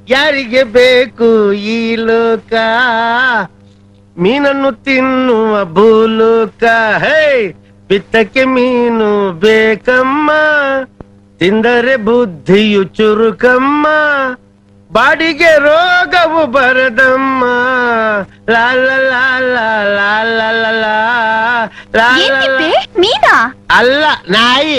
ಯಾರಿಗೆ ಬೇಕು ಈ ಲೋಕ ಮೀನನ್ನು ತಿನ್ನುವ ಭೂಲೋಕ ಹೇ ಬಿತ್ತಕ್ಕೆ ಮೀನು ಬೇಕಮ್ಮ ತಿಂದರೆ ಬುದ್ಧಿಯು ಚುರುಕಮ್ಮ ಬಾಡಿಗೆ ರೋಗವು ಬರದಮ್ಮ ಲಾ ಲಾ ಲಾ ಲಾ ಲಾ ಲಾ ಲಾ ಲಾ ಲಾ ಏನ್ ಲಾ ತಿಪ್ಪೆ ಮೀನಾ ಅಲ್ಲ ನಾಯಿ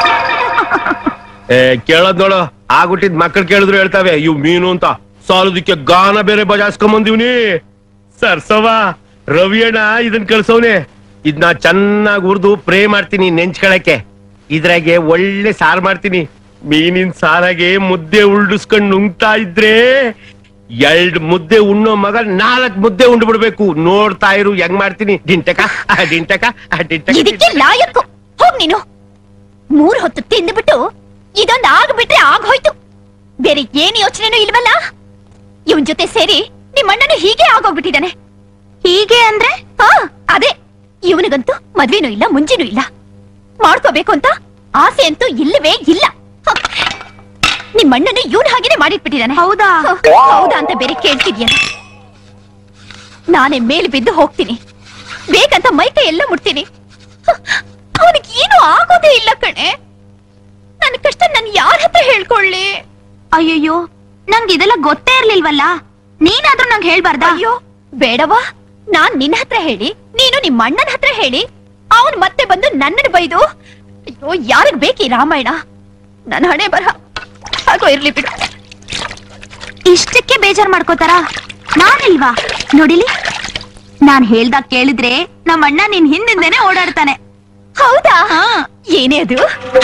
ಏ ಕೇಳೋದ್ ನೋಡು ಆಗ್ಬಿಟ್ಟಿದ್ ಮಕ್ಕಳು ಕೇಳಿದ್ರು ಹೇಳ್ತಾವೆ ಇವ್ ಮೀನು ಅಂತ ಸಾಲದಕ್ಕೆ ಗಾನ ಬೇರೆ ಬಜಾಸ್ಕೊಂಬಂದಿವ್ನಿ ಸರ್ಸವ ರವಿಯಣ್ಣ ಇದನ್ ಕಳ್ಸವ್ನೆ ಇದ್ನ ಚೆನ್ನಾಗಿ ಹುರಿದು ಪ್ರೇ ಮಾಡ್ತೀನಿ ನೆಂಚ್ಕೊಳಕ್ಕೆ ಇದ್ರಾಗೆ ಒಳ್ಳೆ ಸಾರ್ ಮಾಡ್ತೀನಿ ಮೀನಿನ ಸಾರಾಗೆ ಮುದ್ದೆ ಉಳ್ಡಿಸ್ಕೊಂಡ್ ನುಂಗ್ತಾ ಇದ್ರೆ ಎರಡ್ ಮುದ್ದೆ ಉಣ್ಣೋ ಮಗ ನಾಲ್ಕ್ ಮುದ್ದೆ ಉಂಡು ಬಿಡ್ಬೇಕು ನೋಡ್ತಾ ಇರು ಹೆಂಗ್ ಮಾಡ್ತೀನಿ ಡಿಂಟಕ ಆ ಡಿಂಟಕ ಆ ಡಿಂಟಕ ಇದಕ್ಕೆ ಲಾಯಕ್ಕು ಹೋಗ್ ನೀನು ಮೂರ್ ಹೊತ್ತು ತಿಂದ್ಬಿಟ್ಟು ಇದೊಂದ್ ಆಗ್ಬಿಟ್ರೆ ಆಗೋಯ್ತು ಬೇರೆ ಏನ್ ಯೋಚನೆನೂ ಇಲ್ವಲ್ಲ ಇವನ್ ಜೊತೆ ಸೇರಿ ನಿಮ್ಮಣ್ಣನು ಹೀಗೆ ಆಗೋಗ್ಬಿಟ್ಟಿದಾನೆ ಹೀಗೆ ಅಂದ್ರೆ ಹಾ ಅದೇ ಇವನಿಗಂತೂ ಮದ್ವೆನೂ ಇಲ್ಲ ಮುಂಜೆನೂ ಇಲ್ಲ ಮಾಡ್ಕೋಬೇಕು ಅಂತ ಆಸೆ ಅಂತೂ ಇಲ್ಲವೇ ಇಲ್ಲ ಹ. ನಿಮ್ಮಣ್ಣನು ಇವನ್ ಹಾಗೇನೆ ಮಾಡಿಟ್ಬಿಟ್ಟಿದಾನೆ ಹೌದಾ ಹೌದಾ ಅಂತ ಬೇರೆ ಕೇಳ್ತಿದ್ಯಲ್ಲ ನಾನೇ ಮೇಲ್ ಬಿದ್ದು ಹೋಗ್ತೀನಿ ಬೇಕಂತ ಮೈಕೈ ಎಲ್ಲ ಮುಟ್ತೀನಿ ಅವನಿಗೆ ಏನು ಆಗೋದೇ ಇಲ್ಲ ಕಣೆ ನನ್ನ ಕಷ್ಟ ನನ್ ಯಾರ ಹತ್ರ ಹೇಳ್ಕೊಳ್ಳಿ ಅಯ್ಯಯ್ಯೋ ನಂಗೆ ಇದೆಲ್ಲ ಗೊತ್ತೇ ಇರ್ಲಿಲ್ವಲ್ಲ ನೀನಾದ್ರೂ ನಂಗೆ ಹೇಳ್ಬಾರ್ದ ಅಯ್ಯೋ ಬೇಡವಾ ನಾನ್ ನಿನ್ನ ಹತ್ರ ಹೇಳಿ ನೀನು ನಿಮ್ಮ ಅಣ್ಣನ ಹತ್ರ ಹೇಳಿ ಅವನ್ ಮತ್ತೆ ಬಂದು ನನ್ನನ್ನು ಬೈದು ಅಯ್ಯೋ ಯಾರಿಗ್ ಬೇಕಿ ರಾಮಾಯಣ ನನ್ನ ಹಣೆ ಬರ ಹಾಗೋ ಇರ್ಲಿ ಬಿಡು ಇಷ್ಟಕ್ಕೆ ಬೇಜಾರ್ ಮಾಡ್ಕೋತಾರ ನಾನಿಲ್ವಾ ನೋಡಿಲಿ ನಾನ್ ಹೇಳ್ದಾಗ ಕೇಳಿದ್ರೆ ನಮ್ಮ ಅಣ್ಣ ನಿನ್ ಹಿಂದಿಂದೇನೆ ಓಡಾಡ್ತಾನೆ ಹೌದಾ ಏನೇ ಅದು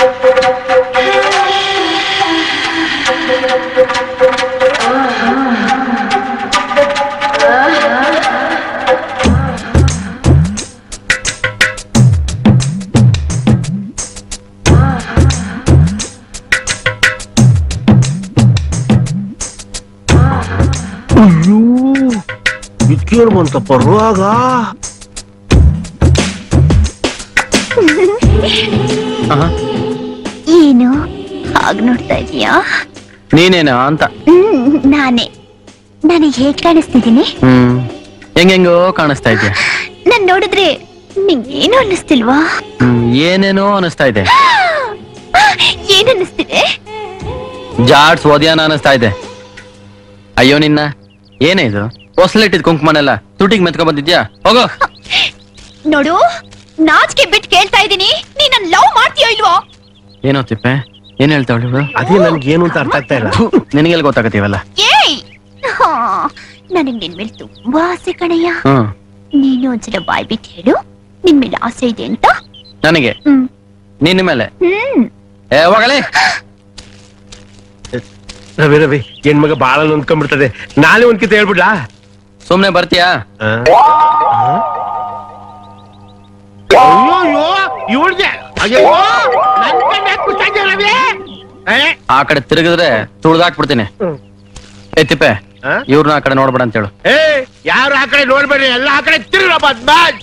ಅಯ್ಯೋ ಇದ್ಕೇಳು ಬಂತಪ್ಪ ರೋಗ ಏನು ಹಾಗ್ ನೋಡ್ತಾ ಇದೀಯಾ ನೀನೇನಾ ಅಂತ ಹ್ಮ್ ನಾನೇ ನನಗೆ ಹೇಗ್ ಕಾಣಿಸ್ತಿದ್ದೀನಿ ಹ್ಮ್ ಹೆಂಗೆಂಗೋ ಕಾಣಿಸ್ತಾ ಇದ್ಯಾ ನಾನ್ ನೋಡಿದ್ರೆ ನಿಂಗೇನು ಅನ್ನಿಸ್ತಿಲ್ವಾ ಹ್ಮ್ ಏನೇನೋ ಅನಿಸ್ತಾ ಇದೆ ಏನ್ ಅನ್ನಿಸ್ತಿದೆ ಜಾಡ್ಸ್ ಓದ್ಯಾನ ಅನಿಸ್ತಾ ಇದೆ ಅಯ್ಯೋ ನಿನ್ನ ಏನೇ ಇದು ಹೊಸಲಿಟ್ಟಿದ್ ಕುಂಕುಮನೆಲ್ಲ ತುಟಿಗೆ ಮೆತ್ಕೊಂಡ್ ಬಂದಿದ್ಯಾ ಹೋಗೋ ನೋಡು ನಾಚಿಕೆ ಬಿಟ್ಟು ಕೇಳ್ತಾ ಇದೀನಿ ನೀ ನನ್ ಲವ್ ಮಾಡ್ತೀಯೋ ಇಲ್ವೋ ಏನೋ ತಿಪ್ಪೆ ಏನ್ ಹೇಳ್ತಾವಳು ಇವಳು ಅದೇ ನನ್ಗೆ ಏನು ಅಂತ ಅರ್ಥ ಆಗ್ತಾ ಇಲ್ಲ ನಿನಗೆಲ್ಲ ಗೊತ್ತಾಗತ್ತೀವಲ್ಲ ಏಯ್ ಹಾ, ನನಗ್ ನಿನ್ ಮೇಲೆ ತುಂಬಾ ಆಸೆ ಕಣಯ್ಯ ಹ್ಮ್ ನೀನು ಒಂದ್ಸಲ ಬಾಯ್ ಬಿಟ್ಟು ಹೇಳು ನಿನ್ ಮೇಲೆ ಆಸೆ ಇದೆ ಅಂತ ನನಗೆ ಹ್ಮ್ ನಿನ್ನ ಮೇಲೆ ಹ್ಮ್ ಏ ಹೋಗಲೇ ರವಿ ರವಿ ಹೆಣ್ಮಗ ಬಾಳ ನೊಂದ್ಕೊಂಡ್ಬಿಡ್ತದೆ ನಾಳೆ ಒಂದ್ಕಿತ ಹೇಳ್ಬಿಡ್ಲಾ ಸುಮ್ನೆ ಬರ್ತೀಯಾ ಅಯ್ಯೋ ಇವಳ್ಗೆ ಅಯ್ಯೋ ನನ್ ಕಣ್ಣ್ ಯಾಕ್ ಮುಚ್ತಾ ಇದ್ಯಾ ರವಿ? ಏ? ಆ ಕಡೆ ತಿರುಗಿದ್ರೆ ತುಳ್ದಾಕ್ಬಿಡ್ತೀನಿ ಹ್ಮ್. ಏ ತಿಪ್ಪೆ ಆ? ಇವ್ರನ್ನ ಆ ಕಡೆ ನೋಡ್ಬೇಡ ಅಂತ ಹೇಳು ಏ ಯಾರು ಆ ಕಡೆ ನೋಡ್ಬೇಡ್ರಿ ಎಲ್ಲ ಆ ಕಡೆ ತಿರುಗ ಬದ್ಮಾಜ್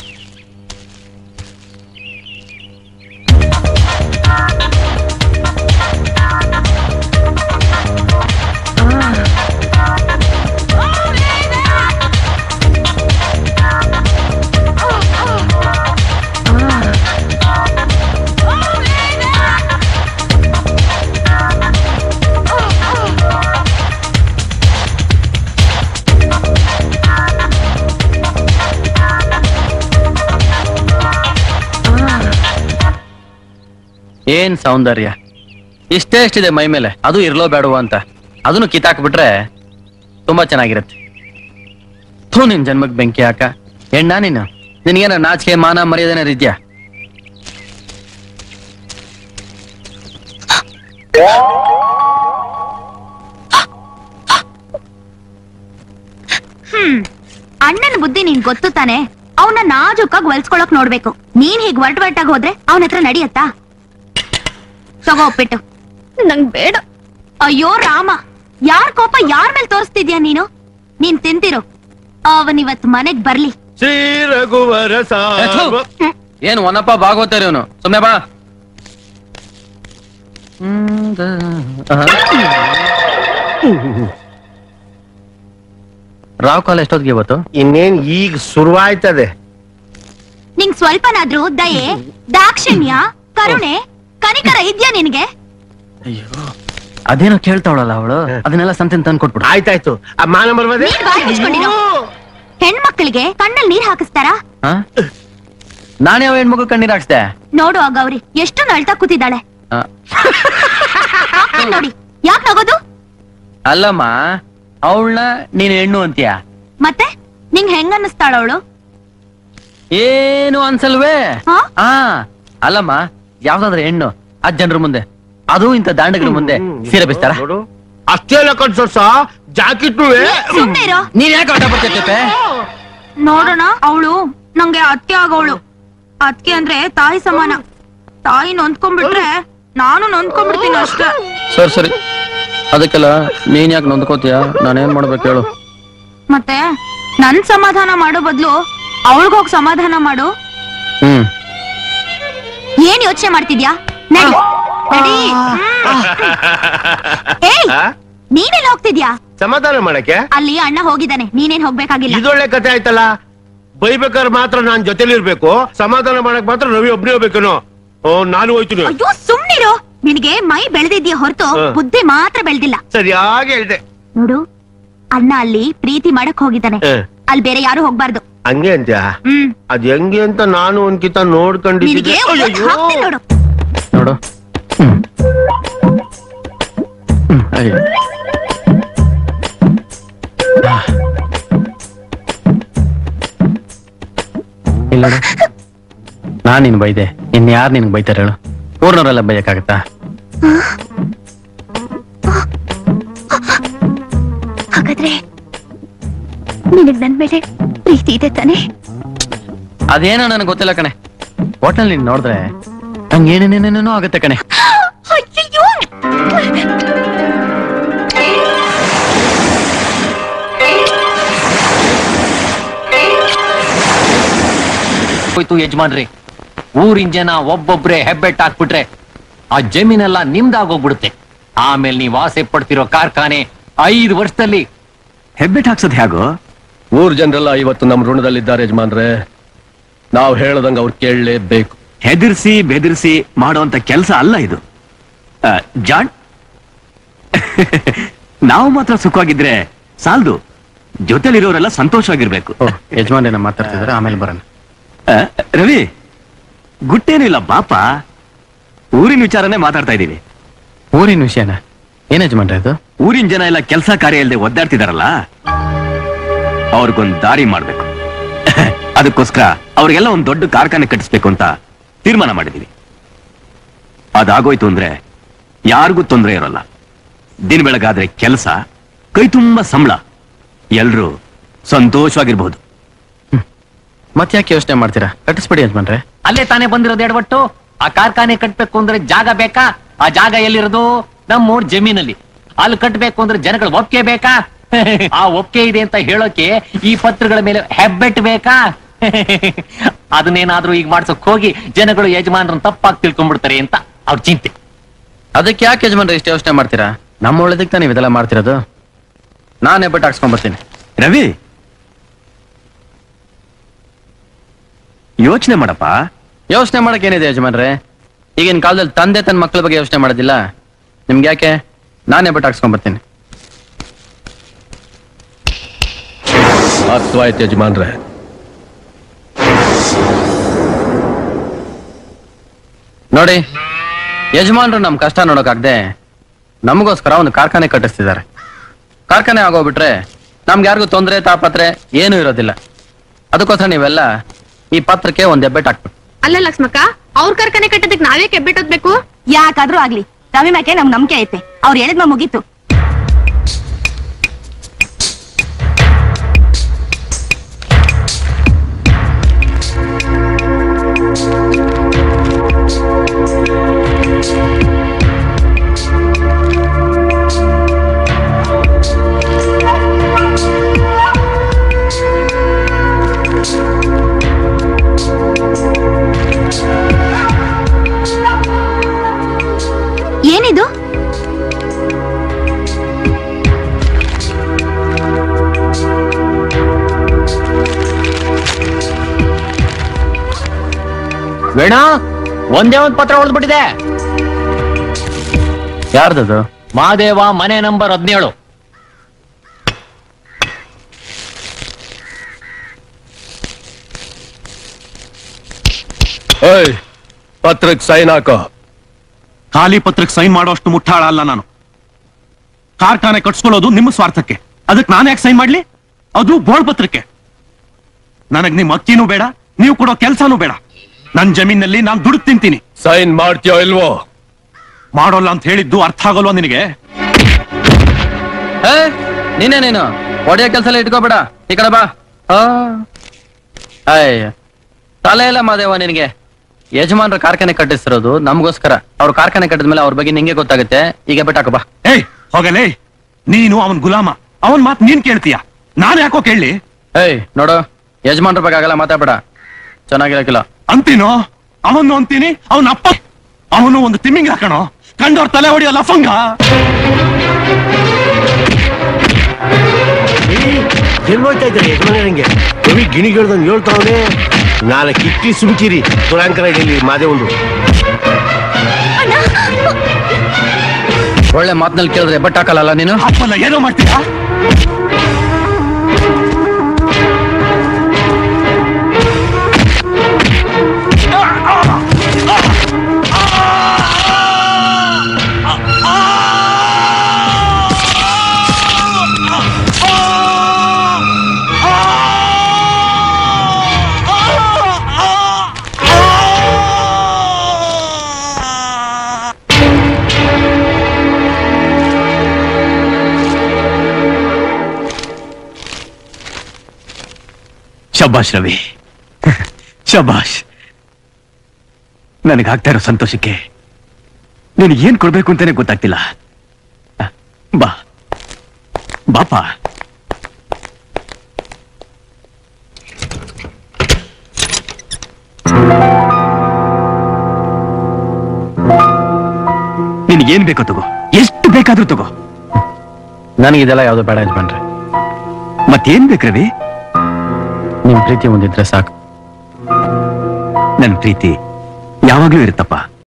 ಏನ್ ಸೌಂದರ್ಯ ಇಷ್ಟೇ ಎಷ್ಟಿದೆ ಮೈ ಮೇಲೆ ಅದು ಇರ್ಲೋ ಬೇಡವೋ ಅಂತ ಅದನ್ನು ಕಿತ್ತಾಕ್ಬಿಟ್ರೆ ತುಂಬಾ ಚೆನ್ನಾಗಿರುತ್ತೆ ಥೂ ನಿನ್ ಜನ್ಮಕ್ ಬೆಂಕಿ ಹಾಕ ಹೆಣ್ಣ ನೀನು ನಿನಗೇನ ನಾಚಿಕೆ ಮಾನ ಮರ್ಯಾದೆನ ಇದ್ಯಾ ಹ್ಮ್ ಅಣ್ಣನ ಬುದ್ಧಿ ನಿನ್ ಗೊತ್ತು ತಾನೆ ಅವನ ನಾಜೂಕಾಗಿ ಹೊಲ್ಸ್ಕೊಳಕ್ ನೋಡ್ಬೇಕು ನೀನ್ ಹೀಗ್ ವರ್ಟ್ ವರ್ಟಾಗಿ ಹೋದ್ರೆ ಅವನ ಹತ್ರ ನಡಿಯತ್ತಾ ತಗೋ ಒಪ್ಪಿಟ್ಟು ನಂಗ್ ಬೇಡ ಅಯ್ಯೋ ರಾಮ ಯಾರ್ ಕೋಪ ಯಾರ್ ಮೇಲೆ ತೋರಿಸ್ತಿದ್ಯಾ ನೀನು ನೀನ್ ತಿಂತಿರು ಅವನಿವತ್ ಮನೆಗ್ ಬರ್ಲಿ ಶ್ರೀ ರಘುವರ ಏ, ಥು. ಸಾರ್ವ ಏನ್ ಒನಪ್ಪ ಬಾಗೋತಾರೆ ಇವನು ಸುಮ್ನೆ ಬಾ ರಾವ್ ಕಾಲ ಎಷ್ಟೊತ್ತಿಗೆ ಇವತ್ತು ಇನ್ನೇನ್ ಈಗ ಶುರುವಾಯ್ತದೆ ನಿಂಗ್ ಸ್ವಲ್ಪನಾದ್ರೂ ದಯೆ ದಾಕ್ಷಿಣ್ಯ ಕರುಣೆ ಕನಿಕರ ಇದ್ಯಾ ನಿನಗೆ ಅಯ್ಯೋ ಅದೇನೋ ಕೇಳ್ತಾವಳಲ್ಲ ಅವಳು ಅದನ್ನೆಲ್ಲ ಸಂತಿನ ತಂದು ಕೊಟ್ಬಿಡು ಆಯ್ತಾಯ್ತು ಆ ಮಾನ ಬರ್ಬೋದೇ ನೀನ್ ಬಾಯ್ ಮುಚ್ಕೊಂಡಿರು. ಹೆಣ್ಮಕ್ಳಿಗೆ ಕಣ್ಣಲ್ಲಿ ನೀರ್ ಹಾಕಿಸ್ತಾರ ಹಾ ನಾನೇ ಯಾವ ಹೆಣ್ಮಗು ಕಣ್ಣೀರ್ ಹಾಕ್ಸ್ದೆ ನೋಡು ಆ ಗೌರಿ ಎಷ್ಟು ಅಳ್ತಾ ಕೂತಿದ್ದಾಳೆ ಆ, ಹಾಕ್ತೀನಿ ನೋಡಿ ಯಾಕ್ ನಗೋದು ಅಲ್ಲಮ್ಮ ಅವಳನ್ನ ನೀನ್ ಹೆಣ್ಣು ಅಂತೀಯ ಮತ್ತೆ ನಿಂಗ್ ಹೆಂಗ್ ಅನ್ನಿಸ್ತಾಳ ಅವಳು ಏನು ಅನ್ಸಲ್ವೇ ಹಾ? ಆ ಅಲ್ಲಮ್ಮ ಯಾವ್ದಾದ್ರೆ ಹೆಣ್ಣು ಆ ಜನರ ಮುಂದೆ ಅದು ಇಂಥ ದಾಂಡಗಳ ಮುಂದೆ ಸೀರೆ ಬಿಸ್ತಾರ ನೋಡು ಅಷ್ಟೇ ಅಲ್ಲ ಕಣ್ಸೋಸ ಜಾಕೆಟ್ ಸುಮ್ನೆ ಇರೋ ನೀನ್ ಯಾಕೆ ಆಟ ಬರ್ತಿರ್ತೆ ನೋಡೋಣ ಅವಳು ನಂಗೆ ಅತ್ತೆ ಆಗೋಳು ಅತ್ಕೆ ಅಂದ್ರೆ ತಾಯಿ ಸಮಾನ ತಾಯಿ ನೊಂದ್ಕೊಂಡ್ಬಿಟ್ರೆ ನಾನು ನೊಂದ್ಕೊಂಡ್ಬಿಡ್ತೀನಿ ಅಷ್ಟೇ ಸರಿ ಸರಿ ಅದಕ್ಕೆಲ್ಲ ನೀನ್ ಯಾಕೆ ನೊಂದ್ಕೋತೀಯ ನಾನೇನ್ ಮಾಡ್ಬೇಕು ಹೇಳು ಮತ್ತೆ ನನ್ ಸಮಾಧಾನ ಮಾಡೋ ಬದ್ಲು ಅವಳಿಗೋಗ್ ಸಮಾಧಾನ ಮಾಡು ಹ್ಮ್ ಏನ್ ಯೋಚನೆ ಮಾಡ್ತಿದ್ಯಾ ನಡಿ ನಡಿ ಹ್ಮ್. ಏಯ್ ನೀನೆಲ್ಲ ಹೋಗ್ತಿದ್ಯಾ ಸಮಾಧಾನ ಮಾಡಕ್ಕೆ ಅಲ್ಲಿ ಅಣ್ಣ ಹೋಗಿದ್ದಾನೆ ನೀನೇನ್ ಹೋಗ್ಬೇಕಾಗಿಲ್ಲ ಇದೊಳ್ಳೆ ಕತೆ ಆಯ್ತಲ್ಲ ಬೈಬೇಕಾದ್ರೆ ಮಾತ್ರ ನಾನ್ ಜೊತೆಲಿ ಇರ್ಬೇಕು ಸಮಾಧಾನ ಮಾಡಕ್ ಮಾತ್ರ ರವಿ ಒಬ್ನೇ ಹೋಗ್ಬೇಕೇನೋ ಓ ನಾನು ಹೋಯ್ತೀನಿ ಅಯ್ಯೋ ಸುಮ್ನಿರು ನಿನಗೆ ಮೈ ಬೆಳೆದಿದ್ಯಾ ಹೊರತು ಹ. ಬುದ್ಧಿ ಮಾತ್ರ ಬೆಳೆದಿಲ್ಲ ಸರಿಯಾಗಿ ಹೇಳ್ದೆ ನೋಡು ಅಣ್ಣ ಅಲ್ಲಿ ಪ್ರೀತಿ ಮಾಡಕ್ ಹೋಗಿದ್ದಾನೆ ಹ. ಅಲ್ಲಿ ಬೇರೆ ಯಾರು ಹೋಗ್ಬಾರ್ದು ಹಂಗೆ ಅಂತ್ಯಾ ಹ್ಮ್ ಅದ್ ಹೆಂಗೆ ಅಂತ ನಾನು ಒಂದ್ಕಿತ ನೋಡ್ಕೊಂಡಿದ್ದೆ ನಿನಗೆ ಒಂದ್ ಹಾಕ್ತೀನಿ ನೋಡು ನೋಡು ಹ್ಮ್. ಹ್ಮ್, ಅಯ್ಯೋ. ಇಲ್ಲ ನೋಡು. ನಾನ್ ನಿನ್ ಬೈದೆ ಇನ್ ಯಾರು ನಿನ್ಗೆ ಬೈತಾರೆ ಹೇಳು ಊರ್ನವರೆಲ್ಲ ಬೈಯಕ್ಕಾಗತ್ತಾ ಹಾಗಾದ್ರೆ ನಿನಗ್ ನನ್ ಮೇಲೆ ಪ್ರೀತಿ ಇದೆ ತಾನೆ ಅದೇನೋ ನನಗೆ ಗೊತ್ತಿಲ್ಲ ಕಣೆ ಒಟ್ನಲ್ಲಿ ನೀನ್ ನೋಡಿದ್ರೆ ನಂಗೆ ಏನೇನೇನೇನೋ ಆಗುತ್ತೆ ಕಣೆ ಅಯ್ಯಯ್ಯೋ ಹೋಯ್ತು ಯಜಮಾನ್ರಿ ಊರಿನ ಜನ ಒಬ್ಬೊಬ್ರೆ ಹೆಬ್ಬೆಟ್ ಹಾಕ್ಬಿಟ್ರೆ ಆ ಜಮೀನೆಲ್ಲ ನಿಮ್ದಾಗೋಗ್ಬಿಡುತ್ತೆ ಆಮೇಲೆ ನೀವು ಆಸೆ ಪಡ್ತಿರೋ ಕಾರ್ಖಾನೆ ಐದು ವರ್ಷದಲ್ಲಿ ಹೆಬ್ಬೆಟ್ ಹಾಕ್ಸೋದ್ ಹೇಗೋ ಊರ್ ಜನರೆಲ್ಲ ಇವತ್ತು ನಮ್ ಋಣದಲ್ಲಿದ್ದಾರೆ ಯಜಮಾನ್ರೆ ನಾವು ಹೇಳದಂಗ ಅವ್ರು ಕೇಳಲೇಬೇಕು ಹೆದರ್ಸಿ ಬೆದರ್ಸಿ ಮಾಡುವಂತ ಕೆಲಸ ಅಲ್ಲ ಇದು ಆ, ಜಾಣ್ ನಾವು ಮಾತ್ರ ಸುಖವಾಗಿದ್ರೆ ಸಾಲ್ದು ಜೊತೆಲಿರೋರೆಲ್ಲ ಸಂತೋಷವಾಗಿರ್ಬೇಕು ಓ ಯಜಮಾನ್ರೇನ ಮಾತಾಡ್ತಿದ್ರೆ ಆಮೇಲೆ ಬರೋಣ ಆ, ರವಿ ಗುಟ್ಟೇನಿಲ್ಲ ಬಾಪ ಊರಿನ ವಿಚಾರನೇ ಮಾತಾಡ್ತಾ ಇದೀವಿ ಊರಿನ ವಿಷಯನ ಏನ್ ಯಜಮಾನ್ರೆ ಇದು ಊರಿನ ಜನ ಎಲ್ಲ ಕೆಲಸ ಕಾರ್ಯ ಇಲ್ಲದೆ ಒದ್ದಾಡ್ತಿದಾರಲ್ಲ ಅವ್ರಿಗೊಂದ್ ದಾರಿ ಮಾಡ್ಬೇಕು ಅದಕ್ಕೋಸ್ಕರ ಅವ್ರಿಗೆಲ್ಲ ಒಂದ್ ದೊಡ್ಡ ಕಾರ್ಖಾನೆ ಕಟ್ಟಿಸ್ಬೇಕು ಅಂತ ತೀರ್ಮಾನ ಮಾಡಿದೀವಿ ಅದಾಗೋಯ್ತು ಅಂದ್ರೆ ಯಾರಿಗೂ ತೊಂದರೆ ಇರೋಲ್ಲ ದಿನ ಬೆಳಗಾದ್ರೆ ಕೆಲಸ ಕೈ ತುಂಬಾ ಸಂಬಳ ಎಲ್ರೂ ಸಂತೋಷವಾಗಿರ್ಬಹುದು ಮತ್ತೆ ಯಾಕೆ ಯೋಚನೆ ಮಾಡ್ತೀರಾ ಕಟ್ಟಿಸ್ಬಿಡಿ ಯಜಮಾನ್ರೆ ಅಲ್ಲೇ ತಾನೇ ಬಂದಿರೋದು ಎಡವಟ್ಟು ಆ ಕಾರ್ಖಾನೆ ಕಟ್ಬೇಕು ಅಂದ್ರೆ ಜಾಗ ಬೇಕಾ ಆ ಜಾಗ ಎಲ್ಲಿರೋದು ನಮ್ಮೂರ್ ಜಮೀನಲ್ಲಿ ಅಲ್ಲಿ ಕಟ್ಬೇಕು ಅಂದ್ರೆ ಜನಗಳ ಒಪ್ಪಿಗೆ ಬೇಕಾ ಆ ಒಪ್ಪಿಗೆ ಇದೆ ಅಂತ ಹೇಳೋಕೆ ಈ ಪತ್ರಗಳ ಮೇಲೆ ಹೆಬ್ಬೆಟ್ ಬೇಕಾ ಅದನ್ನೇನಾದ್ರೂ ಈಗ ಮಾಡ್ಸಕ್ ಹೋಗಿ ಜನಗಳು ಯಜಮಾನ್ರನ್ನ ತಪ್ಪಾಗಿ ತಿಳ್ಕೊಂಡ್ಬಿಡ್ತಾರೆ ಅಂತ ಅವ್ರ ಚಿಂತೆ ಅದಕ್ಕೆ ಯಾಕೆ ಯಜಮಾನ್ರೆ ಇಷ್ಟು ಯೋಚನೆ ಮಾಡ್ತೀರಾ ನಮ್ಮ ಒಳ್ಳೇದಕ್ಕೆ ತಾನೇ ಇದೆಲ್ಲ ಮಾಡ್ತಿರೋದು ನಾನೇ ಬಟ್ ಹಾಕ್ಸ್ಕೊಂಡ್ ಬರ್ತೀನಿ ರವಿ ಯೋಚನೆ ಮಾಡಪ್ಪ ಯೋಚನೆ ಮಾಡಕ್ ಏನಿದೆ ಯಜಮಾನ್ರೆ ಈಗಿನ ಕಾಲದಲ್ಲಿ ತಂದೆ ತನ್ನ ಮಕ್ಕಳ ಬಗ್ಗೆ ಯೋಚನೆ ಮಾಡೋದಿಲ್ಲ ನಿಮ್ಗೆ ಯಾಕೆ ನಾನೇ ಬಟ್ ಹಾಕ್ಸ್ಕೊಂಡ್ ಬರ್ತೀನಿ ಅರ್ಥವಾಯ್ತು ಯಜಮಾನ್ರೆ ನೋಡಿ ಯಜಮಾನ್ರು ನಮ್ ಕಷ್ಟ ನೋಡೋಕಾಗ್ದೆ ನಮಗೋಸ್ಕರ ಒಂದು ಕಾರ್ಖಾನೆ ಕಟ್ಟಿಸ್ತಿದ್ದಾರೆ ಕಾರ್ಖಾನೆ ಆಗೋಗ್ಬಿಟ್ರೆ ನಮ್ಗೆ ಯಾರಿಗೂ ತೊಂದರೆ ತಾಪತ್ರೆ ಏನೂ ಇರೋದಿಲ್ಲ ಅದಕ್ಕೋಸ್ಕರ ನೀವೆಲ್ಲ ಈ ಪತ್ರಕ್ಕೆ ಒಂದ್ ಹೆಬ್ಬೆಟ್ ಹಾಕ್ಬೇಕು ಅಲ್ಲ ಲಕ್ಷ್ಮಕ್ಕ ಅವ್ರ ಕಾರ್ಖಾನೆ ಕಟ್ಟೋದಕ್ಕೆ ನಾವೇ ಕೆಬ್ಬಿಟ್ಟೋದ್ಬೇಕು ಯಾಕಾದ್ರೂ ಆಗ್ಲಿ ರವಿ ಮ್ಯಾಕೆ ನಮ್ ನಂಬಿಕೆ ಐತೆ ಅವ್ರು ಹೇಳಿದ್ಮ ಮುಗೀತು ಏನಿದು ವೇಣ ಒಂದೇ ಒಂದ್ ಪತ್ರ ಹೊಡೆದ್ಬಿಟ್ಟಿದೆ ಯಾರ್ದದು ಮಾದೇವ ಮನೆ ನಂಬರ್ ಹದಿನೇಳು ಏಯ್ ಪತ್ರಕ್ಕೆ ಸೈನ್ ಹಾಕೋ ಖಾಲಿ ಪತ್ರಕ್ಕೆ ಸೈನ್ ಮಾಡೋಷ್ಟು ಮುಟ್ಟಾಳ ಅಲ್ಲ ನಾನು ಕಾರ್ಖಾನೆ ಕಟ್ಸ್ಕೊಳ್ಳೋದು ನಿಮ್ಮ ಸ್ವಾರ್ಥಕ್ಕೆ ಅದಕ್ಕೆ ನಾನು ಯಾಕೆ ಸೈನ್ ಮಾಡ್ಲಿ ಅದು ಬೋಳ್ ಪತ್ರಕ್ಕೆ ನನಗ್ ನಿಮ್ ಅಕ್ಕಿನೂ ಬೇಡ ನೀವು ಕೊಡೋ ಕೆಲ್ಸಾನೂ ಬೇಡ ನನ್ ಜಮೀನಲ್ಲಿ ನಾನು ದುಡ್ಡು ತಿಂತೀನಿ ಸೈನ್ ಮಾಡ್ತೀಯೋ ಇಲ್ವೋ ಮಾಡೋಲ್ಲ ಅಂತ ಹೇಳಿದ್ದು ಅರ್ಥ ಆಗೋಲ್ವಾ ನಿನಗೆ ಏ ನೀನೇ ನೀನು ಒಡೆಯ ಕೆಲಸ ಎಲ್ಲ ಇಟ್ಕೋಬೇಡ ಈ ಕಡೆ ಬಾ ಆ. ಅಯ್ಯ ತಲೆ ಇಲ್ಲ ಮಾದೇವ ನಿನಗೆ ಯಜಮಾನ್ರ ಕಾರ್ಖಾನೆ ಕಟ್ಟಿಸಿರೋದು ನಮಗೋಸ್ಕರ ಅವ್ರ ಕಾರ್ಖಾನೆ ಕಟ್ಟಿದ್ಮೇಲೆ ಅವ್ರ ಬಗ್ಗೆ ನಿಂಗೆ ಗೊತ್ತಾಗುತ್ತೆ ಈಗ ಬಿಟ್ಟಾಕ ಬಾ ಏಯ್ ಹೋಗಲೇ ನೀನು ಅವನ್ ಗುಲಾಮ ಅವನ್ ಮಾತ್ ನೀನ್ ಕೇಳ್ತೀಯ ನಾನ್ ಯಾಕೋ ಕೇಳಿ ಏಯ್ ನೋಡು ಯಜಮಾನ್ರ ಬಗ್ಗೆ ಆಗಲ್ಲ ಮಾತಾಡ್ಬೇಡ ಚೆನ್ನಾಗಿರಕಿಲ್ಲ ಅಂತೀನೋ ಅವನು ಅಂತೀನಿ ಅವನ ಅಪ್ಪ ಅವನು ಒಂದು ತಿಮ್ಮಿಂಗ್ ಹಾಕಣೋ ಕಂಡೋರ್ ತಲೆ ಹೊಡಿಯೋ ಲಫಂಗ ಎಲ್ಲೋಯ್ತಾ ಇದ್ದಾರೆ ಯಜಮಾನರಂಗೆ ರವಿ ಗಿಣಿಗಿಡ್ದಂಗೆ ಹೇಳ್ತಾವನೆ ನಾಳೆ ಕಿಟ್ಟಿ ಸುಮ್ಕಿರಿ ತುರಾಂಕರ ಇಲ್ಲಿ ಮಾದೇ ಒಂದು ಒಳ್ಳೆ ಮಾತ್ನಲ್ಲಿ ಕೇಳಿದ್ರೆ ಬಟ್ ಹಾಕಲ್ಲ ನೀನು ಅಪ್ಪಲ್ಲ ಏನೋ ಮಾಡ್ತೀಯಾ ಶಬಾಷ್ ರವಿ ಶಬಾಷ್ ನನಗಾಗ್ತಾ ಇರೋ ಸಂತೋಷಕ್ಕೆ ನೀನು ಏನ್ ಕೊಡ್ಬೇಕು ಅಂತಾನೆ ಗೊತ್ತಾಗ್ತಿಲ್ಲ ಅಹ್, ಬಾ ಬಾಪ ನಿನಗೇನ್ ಬೇಕೋ ತಗೋ ಎಷ್ಟು ಬೇಕಾದ್ರೂ ತಗೋ ನನಗಿದೆಲ್ಲ ಯಾವ್ದು ಬೇಡ ಯಜಮಾನ್ರೆ ಮತ್ತೇನ್ ಬೇಕು ರವಿ ನಿಮ್ ಪ್ರೀತಿ ಒಂದಿದ್ರೆ ಸಾಕು ನನ್ ಪ್ರೀತಿ ಯಾವಾಗ್ಲೂ ಇರುತ್ತಪ್ಪ